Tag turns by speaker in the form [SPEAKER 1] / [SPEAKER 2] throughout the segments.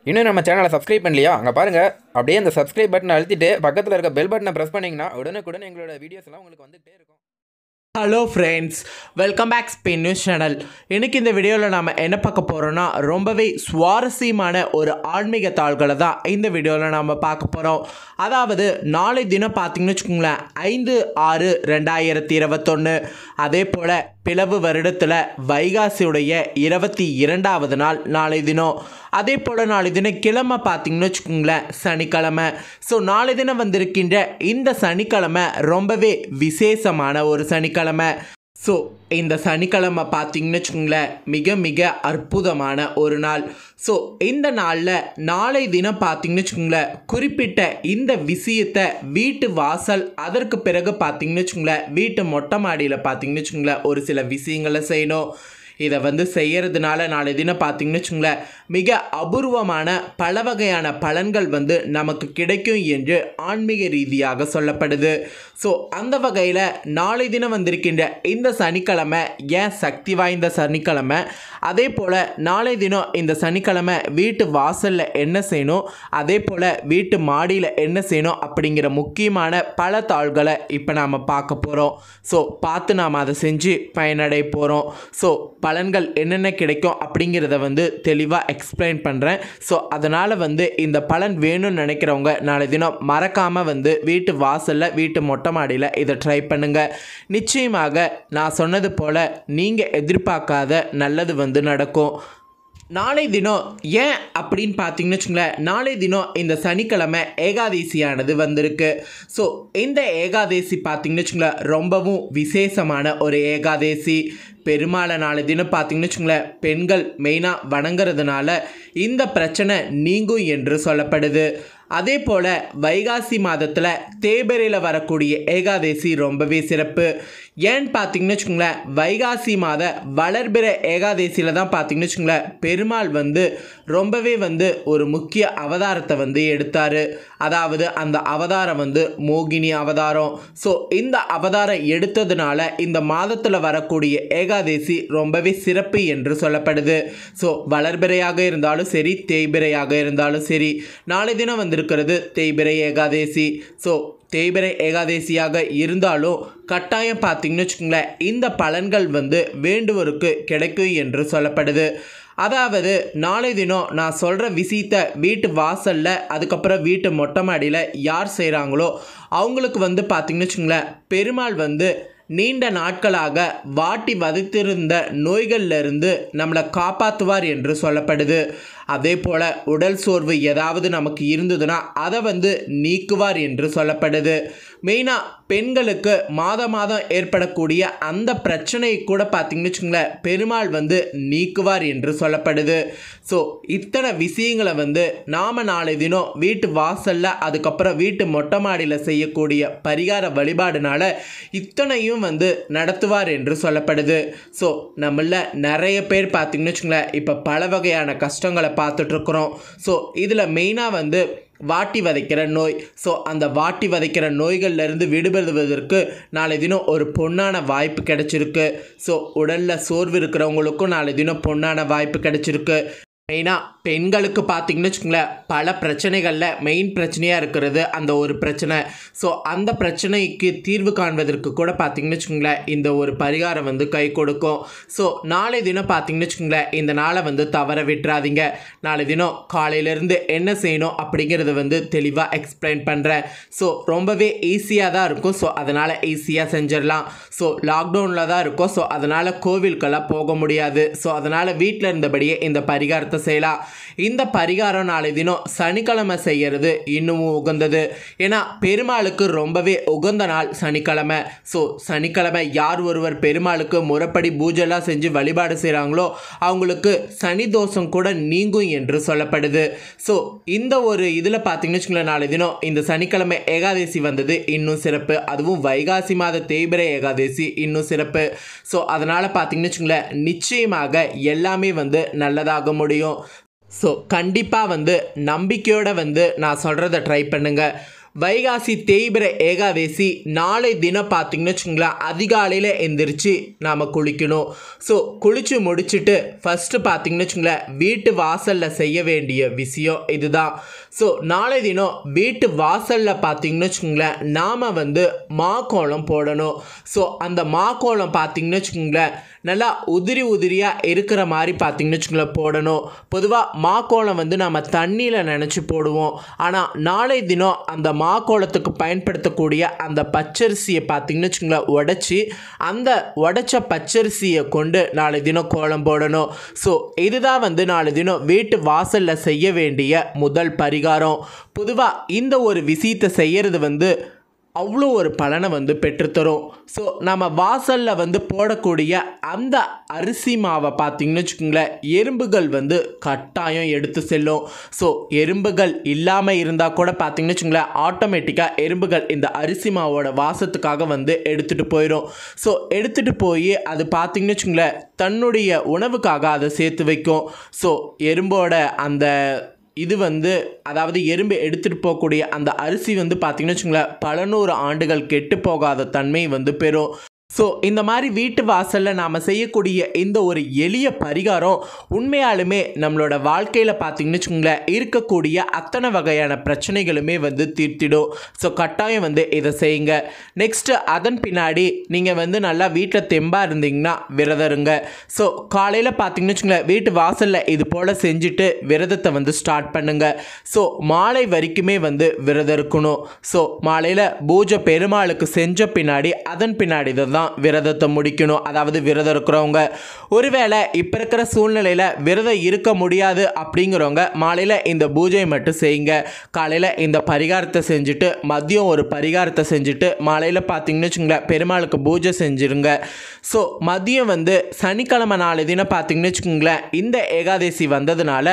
[SPEAKER 1] இன்னும் நம்ம சேனலை சப்ஸ்கிரைப் பண்ணலையா அங்கே பாருங்கள் அப்படியே அந்த சப்ஸ்கிரைப் பட்டனை அழுத்திட்டு பக்கத்தில் இருக்க பெல் பட்டனை ப்ரெஸ் பண்ணிங்கன்னா உடனுக்குடன் எங்களோட வீடியோஸ் எல்லாம் உங்களுக்கு வந்துகிட்டே இருக்கும்
[SPEAKER 2] hello friends welcome back Spain news channel இன்னைக்கு இந்த வீடியோவில் நாம் என்ன பார்க்க போகிறோன்னா ரொம்பவே சுவாரஸ்யமான ஒரு ஆன்மீக தாள்களை தான் இந்த வீடியோவில் நாம் பார்க்க போகிறோம் அதாவது நாளை தினம் பார்த்தீங்கன்னு வச்சுக்கோங்களேன் ஐந்து ஆறு ரெண்டாயிரத்தி இருபத்தொன்று அதே போல் பிளவு வருடத்தில் வைகாசியுடைய இருபத்தி இரண்டாவது நாள் நாளை தினம் அதே போல் நாளை தினம் கிழமை பார்த்தீங்கன்னு வச்சுக்கோங்களேன் சனிக்கிழமை ஸோ நாளை தினம் வந்திருக்கின்ற இந்த சனிக்கிழமை ரொம்பவே விசேஷமான ஒரு சனிக்கிழமை ஸோ இந்த சனிக்கிழமை பார்த்தீங்கன்னு வச்சுக்கோங்களேன் மிக மிக அற்புதமான ஒரு நாள் ஸோ இந்த நாளில் நாளை தினம் பார்த்தீங்கன்னு வச்சுக்கோங்களேன் குறிப்பிட்ட இந்த விஷயத்தை வீட்டு வாசல் அதற்கு பிறகு பார்த்தீங்கன்னு வச்சுக்கோங்களேன் வீட்டு மொட்டை மாடியில் பார்த்தீங்கன்னு வச்சுக்கோங்களேன் ஒரு சில விஷயங்களை செய்யணும் இதை வந்து செய்யறதுனால நாளை தினம் பார்த்தீங்கன்னு வச்சுங்களேன் மிக அபூர்வமான பல வகையான பலன்கள் வந்து நமக்கு கிடைக்கும் என்று ஆன்மீக ரீதியாக சொல்லப்படுது ஸோ அந்த வகையில் நாளை தினம் வந்திருக்கின்ற இந்த சனிக்கிழமை ஏன் சக்தி வாய்ந்த சனிக்கிழமை அதே போல் நாளை தினம் இந்த சனிக்கிழமை வீட்டு வாசலில் என்ன செய்யணும் அதே போல் வீட்டு மாடியில் என்ன செய்யணும் அப்படிங்கிற முக்கியமான பல தாள்களை இப்போ நாம் பார்க்க போகிறோம் ஸோ பார்த்து நாம் அதை செஞ்சு பயனடைய போகிறோம் ஸோ பலன்கள் என்னென்ன கிடைக்கும் அப்படிங்கிறத வந்து தெளிவாக எக்ஸ்பிளைன் பண்ணுறேன் ஸோ அதனால் வந்து இந்த பலன் வேணும்னு நினைக்கிறவங்க நாளை தினம் மறக்காமல் வந்து வீட்டு வாசலில் வீட்டு மொட்டை மாடியில் இதை ட்ரை பண்ணுங்கள் நிச்சயமாக நான் சொன்னது போல் நீங்கள் எதிர்பார்க்காத நல்லது வந்து நடக்கும் நாளை தினம் ஏன் அப்படின்னு பார்த்தீங்கன்னு வச்சுங்களேன் நாளை தினம் இந்த சனிக்கிழமை ஏகாதேசியானது வந்திருக்கு ஸோ இந்த ஏகாதேசி பார்த்தீங்கன்னு வச்சுங்களேன் ரொம்பவும் விசேஷமான ஒரு ஏகாதேசி பெருமாளை நாளை தினம் பார்த்தீங்கன்னு வச்சுங்களேன் பெண்கள் மெயினாக வணங்குறதுனால இந்த பிரச்சனை நீங்கும் என்று சொல்லப்படுது அதே போல் வைகாசி மாதத்தில் தேய்பிரையில் வரக்கூடிய ஏகாதேசி ரொம்பவே சிறப்பு ஏன்னு பார்த்தீங்கன்னு வச்சுக்கோங்களேன் வைகாசி மாத வளர்பிற ஏகாதேசியில் தான் பார்த்தீங்கன்னு வச்சுக்கோங்களேன் பெருமாள் வந்து ரொம்பவே வந்து ஒரு முக்கிய அவதாரத்தை வந்து எடுத்தார் அதாவது அந்த அவதாரம் வந்து மோகினி அவதாரம் ஸோ இந்த அவதாரம் எடுத்ததுனால இந்த மாதத்தில் வரக்கூடிய ஏகாதேசி ரொம்பவே சிறப்பு என்று சொல்லப்படுது ஸோ வளர்பிறையாக இருந்தாலும் சரி தேய்பிறையாக இருந்தாலும் சரி நாளை தினம் வந்திருக்கிறது தேய்பிறை ஏகாதேசி ஸோ தேய்பிறை ஏகாதேசியாக இருந்தாலும் கட்டாயம் பார்த்தீங்கன்னு வச்சுக்கோங்களேன் இந்த பலன்கள் வந்து வேண்டுவோருக்கு கிடைக்கும் என்று சொல்லப்படுது அதாவது நாளை தினம் நான் சொல்கிற விஷயத்த வீட்டு வாசலில் அதுக்கப்புறம் வீட்டு மொட்டை மாடியில் யார் செய்கிறாங்களோ அவங்களுக்கு வந்து பார்த்திங்கன்னு வச்சுங்களேன் பெருமாள் வந்து நீண்ட நாட்களாக வாட்டி வதைத்திருந்த நோய்கள்லேருந்து நம்மளை காப்பாற்றுவார் என்று சொல்லப்படுது அதே போல் உடல் சோர்வு ஏதாவது நமக்கு இருந்ததுன்னா அதை வந்து நீக்குவார் என்று சொல்லப்படுது மெயினாக பெண்களுக்கு மாத மாதம் ஏற்படக்கூடிய அந்த பிரச்சனையை கூட பார்த்திங்கன்னு வச்சுங்களேன் பெருமாள் வந்து நீக்குவார் என்று சொல்லப்படுது ஸோ இத்தனை விஷயங்களை வந்து நாம் நாளை தினம் வீட்டு வாசலில் அதுக்கப்புறம் வீட்டு மொட்டை மாடியில் செய்யக்கூடிய பரிகார வழிபாடுனால இத்தனையும் வந்து நடத்துவார் என்று சொல்லப்படுது ஸோ நம்மள நிறைய பேர் பார்த்திங்கன்னு வச்சுங்களேன் இப்போ பல வகையான கஷ்டங்களை பார்த்துட்ருக்குறோம் ஸோ இதில் மெயினாக வந்து வாட்டி வதைக்கிற நோய் ஸோ அந்த வாட்டி வதைக்கிற நோய்கள்லேருந்து விடுபடுவதற்கு நாளை தினம் ஒரு பொன்னான வாய்ப்பு கிடைச்சிருக்கு ஸோ உடலில் சோர்வு இருக்கிறவங்களுக்கும் நாளை தினம் பொன்னான வாய்ப்பு கிடைச்சிருக்கு மெயினாக பெண்களுக்கு பார்த்தீங்கன்னு வச்சுக்கோங்களேன் பல பிரச்சனைகளில் மெயின் பிரச்சனையாக இருக்கிறது அந்த ஒரு பிரச்சனை ஸோ அந்த பிரச்சனைக்கு தீர்வு காண்பதற்கு கூட பார்த்தீங்கன்னு வச்சுக்கோங்களேன் இந்த ஒரு பரிகாரம் வந்து கை கொடுக்கும் ஸோ நாளை தினம் பார்த்தீங்கன்னு வச்சுக்கோங்களேன் இந்த நாளை வந்து தவற விட்டுறாதீங்க நாளை தினம் காலையிலேருந்து என்ன செய்யணும் அப்படிங்கிறத வந்து தெளிவாக எக்ஸ்பிளைன் பண்ணுறேன் ஸோ ரொம்பவே ஈஸியாக தான் இருக்கும் ஸோ அதனால் ஈஸியாக செஞ்சிடலாம் ஸோ லாக்டவுனில் தான் இருக்கும் ஸோ அதனால் கோவிலுக்கெல்லாம் போக முடியாது ஸோ அதனால் வீட்டில் இருந்தபடியே இந்த பரிகாரத்தை செய்யலாம் இந்த பரிகாரம் நாளை தினம் சனிக்கிழமை செய்கிறது இன்னமும் உகந்தது ஏன்னா பெருமாளுக்கு ரொம்பவே உகந்த நாள் சனிக்கிழமை ஸோ சனிக்கிழமை யார் ஒருவர் பெருமாளுக்கு முறைப்படி பூஜைலாம் செஞ்சு வழிபாடு செய்கிறாங்களோ அவங்களுக்கு சனி தோஷம் கூட நீங்கும் என்று சொல்லப்படுது ஸோ இந்த ஒரு இதில் பார்த்தீங்கன்னு வச்சுக்கோங்களேன் நாளை தினம் இந்த சனிக்கிழமை ஏகாதேசி வந்தது இன்னும் சிறப்பு அதுவும் வைகாசி மாத தேய்பிரை ஏகாதேசி இன்னும் சிறப்பு ஸோ அதனால் பார்த்தீங்கன்னு வச்சுக்கோங்களேன் நிச்சயமாக எல்லாமே வந்து நல்லதாக முடியும் ஸோ கண்டிப்பாக வந்து நம்பிக்கையோடு வந்து நான் சொல்கிறத ட்ரை பண்ணுங்கள் வைகாசி தேய்பிர ஏகாதேசி நாளை தினம் பார்த்தீங்கன்னு வச்சுங்களேன் அதிகாலையில் எந்திரிச்சு நாம் குளிக்கணும் ஸோ குளித்து முடிச்சுட்டு ஃபஸ்ட்டு பார்த்தீங்கன்னு வச்சுங்களேன் வீட்டு வாசலில் செய்ய வேண்டிய விஷயம் இதுதான் ஸோ நாளை தினம் வீட்டு வாசலில் பார்த்தீங்கன்னு வச்சுங்களேன் நாம் வந்து மாக்கோலம் போடணும் ஸோ அந்த மாக்கோலம் பார்த்தீங்கன்னு வச்சுங்களேன் நல்லா உதிரி உதிரியாக இருக்கிற மாதிரி பார்த்தீங்கன்னு வச்சுங்களேன் போடணும் பொதுவாக மாக்கோலம் வந்து நம்ம தண்ணியில் நினச்சி போடுவோம் ஆனால் நாளை தினம் அந்த மாக்கோலத்துக்கு பயன்படுத்தக்கூடிய அந்த பச்சரிசியை பார்த்தீங்கன்னு வச்சுங்களேன் உடச்சி அந்த உடைச்ச பச்சரிசியை கொண்டு நாளை தினம் கோலம் போடணும் ஸோ இதுதான் வந்து நாளை தினம் வீட்டு வாசலில் செய்ய வேண்டிய முதல் பரிகாரம் பொதுவாக இந்த ஒரு விஷயத்தை செய்கிறது வந்து அவ்வளோ ஒரு பலனை வந்து பெற்றுத்தரும் ஸோ நம்ம வாசலில் வந்து போடக்கூடிய அந்த அரிசி மாவை பார்த்தீங்கன்னு வச்சுக்கோங்களேன் எறும்புகள் வந்து கட்டாயம் எடுத்து செல்லும் ஸோ எறும்புகள் இல்லாமல் இருந்தால் கூட பார்த்தீங்கன்னு வச்சுக்கோங்களேன் ஆட்டோமேட்டிக்காக எறும்புகள் இந்த அரிசி மாவோட வாசத்துக்காக வந்து எடுத்துகிட்டு போயிடும் ஸோ எடுத்துகிட்டு போய் அது பார்த்தீங்கன்னு வச்சுக்கோங்களேன் தன்னுடைய உணவுக்காக அதை சேர்த்து வைக்கும் ஸோ எறும்போட அந்த இது வந்து அதாவது எறும்பு எடுத்துகிட்டு போகக்கூடிய அந்த அரிசி வந்து பார்த்திங்கன்னு வச்சுங்களேன் பல நூறு ஆண்டுகள் கெட்டு போகாத தன்மை வந்து பெறும் ஸோ இந்த மாதிரி வீட்டு வாசலில் நாம் செய்யக்கூடிய இந்த ஒரு எளிய பரிகாரம் உண்மையாலுமே நம்மளோட வாழ்க்கையில் பார்த்திங்கன்னு வச்சுக்கோங்களேன் இருக்கக்கூடிய அத்தனை வகையான பிரச்சனைகளுமே வந்து தீர்த்திடும் ஸோ கட்டாயம் வந்து இதை செய்யுங்க நெக்ஸ்ட்டு அதன் பின்னாடி நீங்கள் வந்து நல்லா வீட்டில் தெம்பாக இருந்தீங்கன்னா விரதம் இருங்க ஸோ காலையில் பார்த்தீங்கன்னு வச்சுக்கோங்களேன் வீட்டு வாசலில் இது போல் செஞ்சுட்டு விரதத்தை வந்து ஸ்டார்ட் பண்ணுங்க ஸோ மாலை வரைக்குமே வந்து விரதம் இருக்கணும் ஸோ மாலையில் பூஜை பெருமாளுக்கு செஞ்ச பின்னாடி அதன் பின்னாடி தான் விரதத்தை முடிக்கணும் அதாவது விரதம் இருக்கிறவங்க ஒருவேளை இப்போ இருக்கிற சூழ்நிலையில் விரதம் இருக்க முடியாது அப்படிங்கிறவங்க மாலையில் இந்த பூஜையை மட்டும் செய்யுங்க காலையில் இந்த பரிகாரத்தை செஞ்சுட்டு மதியம் ஒரு பரிகாரத்தை செஞ்சுட்டு மாலையில் பார்த்தீங்கன்னு வச்சுங்களேன் பெருமாளுக்கு பூஜை செஞ்சுருங்க ஸோ மதியம் வந்து சனிக்கிழமை நாலு தினம் பார்த்தீங்கன்னு வச்சுக்கோங்களேன் இந்த ஏகாதசி வந்ததுனால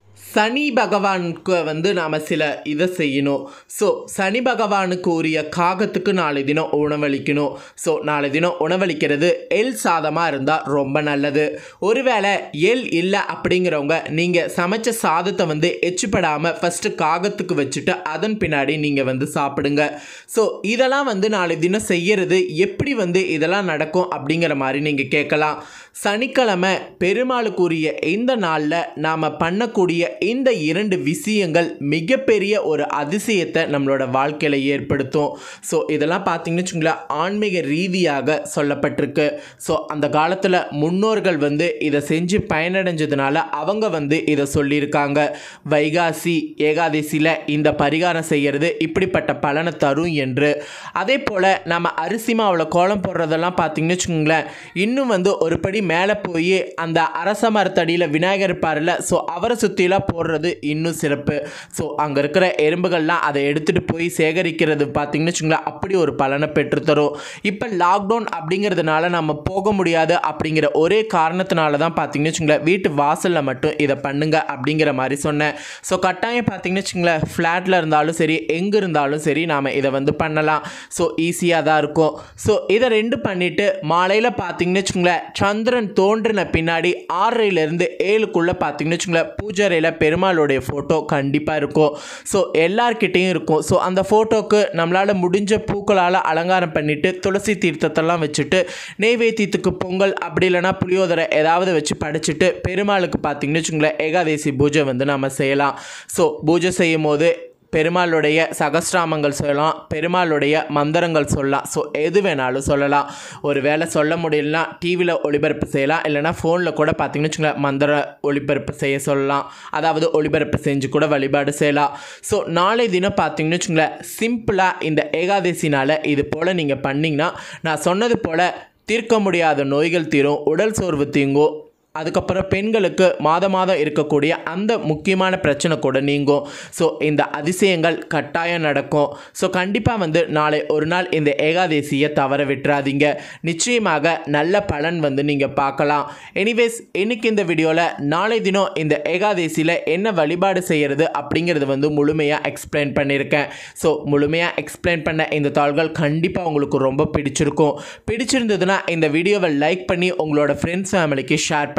[SPEAKER 2] சனி பகவானுக்கு வந்து நாம் சில இதை செய்யணும் ஸோ சனி பகவானுக்கு உரிய காகத்துக்கு நாளை தினம் உணவளிக்கணும் ஸோ நாளை தினம் உணவளிக்கிறது எல் சாதமாக இருந்தால் ரொம்ப நல்லது ஒருவேளை எல் இல்லை அப்படிங்கிறவங்க நீங்கள் சமைச்ச சாதத்தை வந்து எச்சுப்படாமல் ஃபஸ்ட்டு காகத்துக்கு வச்சுட்டு அதன் பின்னாடி நீங்கள் வந்து சாப்பிடுங்க ஸோ இதெல்லாம் வந்து நாளை தினம் செய்யறது எப்படி வந்து இதெல்லாம் நடக்கும் அப்படிங்கிற மாதிரி நீங்கள் கேட்கலாம் சனிக்கிழமை பெருமாளுக்குரிய இந்த நாளில் நாம் பண்ணக்கூடிய இந்த இரண்டு விஷயங்கள் மிகப்பெரிய ஒரு அதிசயத்தை நம்மளோட வாழ்க்கையில் ஏற்படுத்தும் ஸோ இதெல்லாம் பார்த்தீங்கன்னு வச்சுங்களேன் ஆன்மீக ரீதியாக சொல்லப்பட்டிருக்கு ஸோ அந்த காலத்தில் முன்னோர்கள் வந்து இதை செஞ்சு பயனடைஞ்சதுனால அவங்க வந்து இதை சொல்லியிருக்காங்க வைகாசி ஏகாதசியில் இந்த பரிகாரம் செய்கிறது இப்படிப்பட்ட பலனை தரும் என்று அதே போல் நம்ம அரிசி மாவில் கோலம் போடுறதெல்லாம் பார்த்தீங்கன்னு வச்சுக்கோங்களேன் இன்னும் வந்து ஒரு படி மேலே போய் அந்த அரச மரத்தடியில் விநாயகர் இருப்பார்ல ஸோ அவரை சுற்றிலாம் போடுறது இன்னும் சிறப்பு ஸோ அங்கே இருக்கிற எறும்புகள்லாம் அதை எடுத்துகிட்டு போய் சேகரிக்கிறது பார்த்தீங்கன்னு வச்சுங்களேன் அப்படி ஒரு பலனை பெற்றுத்தரும் இப்போ லாக்டவுன் அப்படிங்கிறதுனால நம்ம போக முடியாது அப்படிங்கிற ஒரே காரணத்தினால தான் பார்த்தீங்கன்னு வச்சுங்களேன் வீட்டு வாசலில் மட்டும் இதை பண்ணுங்க அப்படிங்கிற மாதிரி சொன்னேன் ஸோ கட்டாயம் பார்த்தீங்கன்னு வச்சுங்களேன் ஃப்ளாட்டில் இருந்தாலும் சரி எங்கே இருந்தாலும் சரி நாம் இதை வந்து பண்ணலாம் ஸோ ஈஸியாக தான் இருக்கும் ஸோ இதை ரெண்டு பண்ணிவிட்டு மாலையில் பார்த்தீங்கன்னு வச்சுங்களேன் சந்திரன் தோன்றின பின்னாடி ஆறரைலேருந்து ஏழுக்குள்ளே பார்த்தீங்கன்னு வச்சுங்களேன் பூஜரையில் பெருமாளுடைய ஃபோட்டோ கண்டிப்பாக இருக்கும் ஸோ எல்லார்கிட்டேயும் இருக்கும் ஸோ அந்த ஃபோட்டோக்கு நம்மளால் முடிஞ்ச பூக்களால் அலங்காரம் பண்ணிவிட்டு துளசி தீர்த்தத்தெல்லாம் வச்சுட்டு நெய்வேத்தியத்துக்கு பொங்கல் அப்படி இல்லைன்னா புளியோதரை ஏதாவது வச்சு படைச்சிட்டு பெருமாளுக்கு பார்த்தீங்கன்னு வச்சுங்களேன் ஏகாதசி பூஜை வந்து நம்ம செய்யலாம் ஸோ பூஜை செய்யும் போது பெருமாளுடைய சகஸ்ராமங்கள் சொல்லலாம் பெருமாளுடைய மந்திரங்கள் சொல்லலாம் ஸோ எது வேணாலும் சொல்லலாம் ஒரு வேளை சொல்ல முடியலனா டிவியில் ஒளிபரப்பு செய்யலாம் இல்லைனா ஃபோனில் கூட பார்த்தீங்கன்னு வச்சுங்களேன் மந்திர ஒளிபரப்பு செய்ய சொல்லலாம் அதாவது ஒளிபரப்பு செஞ்சு கூட வழிபாடு செய்யலாம் ஸோ நாளை தினம் பார்த்தீங்கன்னு வச்சுங்களேன் சிம்பிளாக இந்த ஏகாதசினால் இது போல் நீங்கள் பண்ணிங்கன்னா நான் சொன்னது போல் தீர்க்க முடியாத நோய்கள் தீரும் உடல் சோர்வு தீங்கும் அதுக்கப்புறம் பெண்களுக்கு மாத மாதம் இருக்கக்கூடிய அந்த முக்கியமான பிரச்சனை கூட நீங்கும் ஸோ இந்த அதிசயங்கள் கட்டாயம் நடக்கும் ஸோ கண்டிப்பாக வந்து நாளை ஒரு நாள் இந்த ஏகாதசியை தவற விட்டுறாதீங்க நிச்சயமாக நல்ல பலன் வந்து நீங்கள் பார்க்கலாம் எனிவேஸ் இன்னைக்கு இந்த வீடியோவில் நாளை தினம் இந்த ஏகாதசியில் என்ன வழிபாடு செய்கிறது அப்படிங்கிறது வந்து முழுமையாக எக்ஸ்பிளைன் பண்ணியிருக்கேன் ஸோ முழுமையாக எக்ஸ்பிளைன் பண்ண இந்த தாள்கள் கண்டிப்பாக உங்களுக்கு ரொம்ப பிடிச்சிருக்கும் பிடிச்சிருந்ததுன்னா இந்த வீடியோவை லைக் பண்ணி உங்களோட ஃப்ரெண்ட்ஸ் ஃபேமிலிக்கு ஷேர்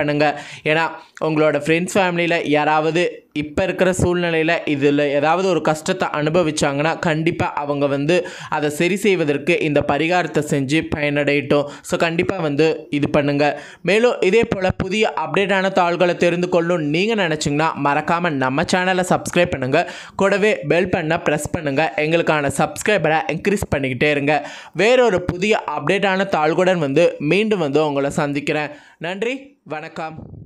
[SPEAKER 2] பண்ணுங்கள் ஏன்னா உங்களோட ஃப்ரெண்ட்ஸ் ஃபேமிலியில் யாராவது இப்போ இருக்கிற சூழ்நிலையில் இதில் ஏதாவது ஒரு கஷ்டத்தை அனுபவிச்சாங்கன்னா கண்டிப்பாக அவங்க வந்து அதை சரி செய்வதற்கு இந்த பரிகாரத்தை செஞ்சு பயனடையட்டும் ஸோ கண்டிப்பாக வந்து இது பண்ணுங்கள் மேலும் இதே போல் புதிய அப்டேட்டான தாள்களை தெரிந்து கொள்ளும் நீங்கள் நினச்சிங்கன்னா மறக்காமல் நம்ம சேனலை சப்ஸ்கிரைப் பண்ணுங்கள் கூடவே பெல் பண்ண ப்ரெஸ் பண்ணுங்கள் எங்களுக்கான சப்ஸ்கிரைபரை இன்க்ரீஸ் பண்ணிக்கிட்டே இருங்க வேறொரு புதிய அப்டேட்டான தாள்களுடன் வந்து மீண்டும் வந்து உங்களை சந்திக்கிறேன் நன்றி வணக்கம்